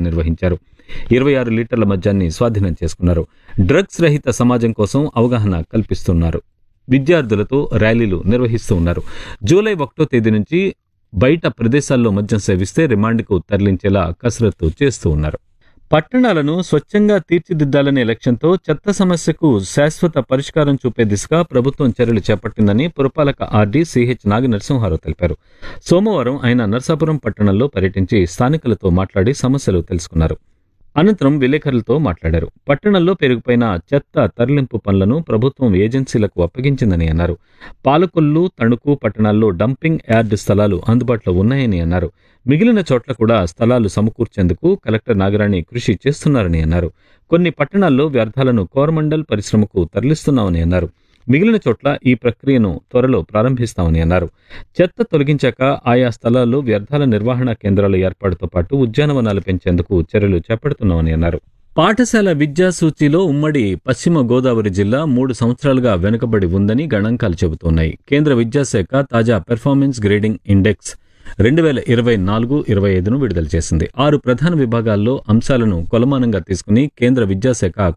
నిర్వహించారు ఇరవై ఆరు లీటర్ల మద్యాన్ని స్వాధీనం చేసుకున్నారు డ్రగ్స్ రహిత సమాజం కోసం అవగాహన కల్పిస్తున్నారు విద్యార్థులతో ర్యాలీలు నిర్వహిస్తూ ఉన్నారు జూలై ఒకటో తేదీ నుంచి బయట ప్రదేశాల్లో మద్యం సేవిస్తే రిమాండ్కు తరలించేలా కసరత్తు చేస్తూ ఉన్నారు పట్టణాలను స్వచ్ఛంగా తీర్చిదిద్దాలనే లక్ష్యంతో చెత్త సమస్యకు శాశ్వత పరిష్కారం చూపే దిశగా ప్రభుత్వం చర్యలు చేపట్టిందని పురపాలక ఆర్డీ సిహెచ్ నాగ నరసింహారావు తెలిపారు సోమవారం ఆయన నర్సాపురం పట్టణంలో పర్యటించి స్థానికులతో మాట్లాడి సమస్యలు తెలుసుకున్నారు అనంతరం విలేకరులతో మాట్లాడారు పట్టణంలో పెరిగిపోయిన చెత్త తరలింపు పనులను ప్రభుత్వం ఏజెన్సీలకు అప్పగించిందని అన్నారు పాలకొల్లు తణుకు పట్టణాల్లో డంపింగ్ యార్డ్ స్థలాలు అందుబాటులో ఉన్నాయని అన్నారు మిగిలిన చోట్ల కూడా స్థలాలు సమకూర్చేందుకు కలెక్టర్ నాగరాణి కృషి చేస్తున్నారని అన్నారు కొన్ని పట్టణాల్లో వ్యర్థాలను కోరమండల్ పరిశ్రమకు తరలిస్తున్నామని అన్నారు మిగిలిన చోట్ల ఈ ప్రక్రియను త్వరలో ప్రారంభిస్తామని అన్నారు చెత్త తొలగించాక ఆయా స్థలాల్లో వ్యర్థాల నిర్వహణ కేంద్రాల ఏర్పాటుతో పాటు ఉద్యానవనాలు పెంచేందుకు చర్యలు చేపడుతున్నామని అన్నారు పాఠశాల విద్యా సూచీలో ఉమ్మడి పశ్చిమ గోదావరి జిల్లా మూడు సంవత్సరాలుగా వెనుకబడి ఉందని గణాంకాలు చెబుతున్నాయి కేంద్ర విద్యాశాఖ తాజా పెర్ఫార్మెన్స్ గ్రేడింగ్ ఇండెక్స్ రెండు వేల ఇరవై నాలుగు ఇరవై ఐదును విడుదల చేసింది ఆరు ప్రధాన విభాగాల్లో అంశాలను కొలమానంగా తీసుకుని కేంద్ర విద్యాశాఖ